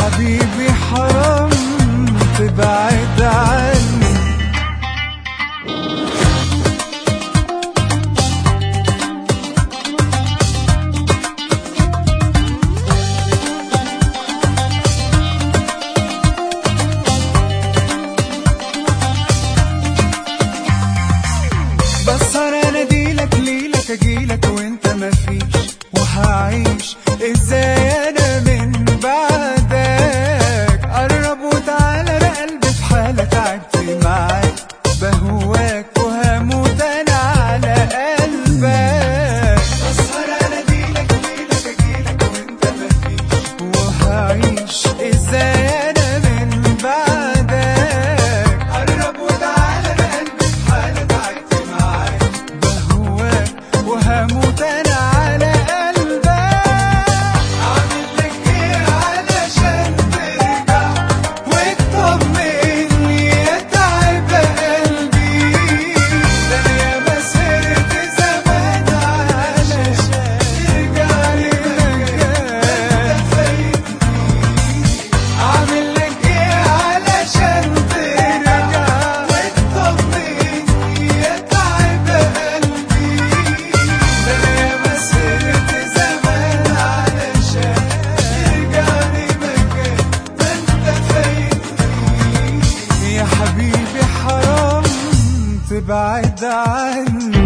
حبيبي حرام تبعد عني بسهر اناديلك ليلك اجيلك وانت مفيش وهعيش ازاي انا من بعدك قرب وتعالى انا قلبي في حالة تعبت معاك بهواك وهموت انا على قلبك بسهر اناديلك ليلك اجيلك وانت مفيش وهعيش ازاي انا من بعدك قرب وتعالى انا قلبي في حالة تعبت معاك بهواك وهموت انا على قلبك عامل لك ايه علشان ترجع وتطمني يا تعب قلبي ده انا يا مسيرة زمان علشان ترجع لي مكان عامل لك ايه علشان ترجع وتطمني يا تعب قلبي ده انا يا مسيرة زمان علشان ترجع لي مكان ما انت فايتني يا حبيبي حرام تبعد عني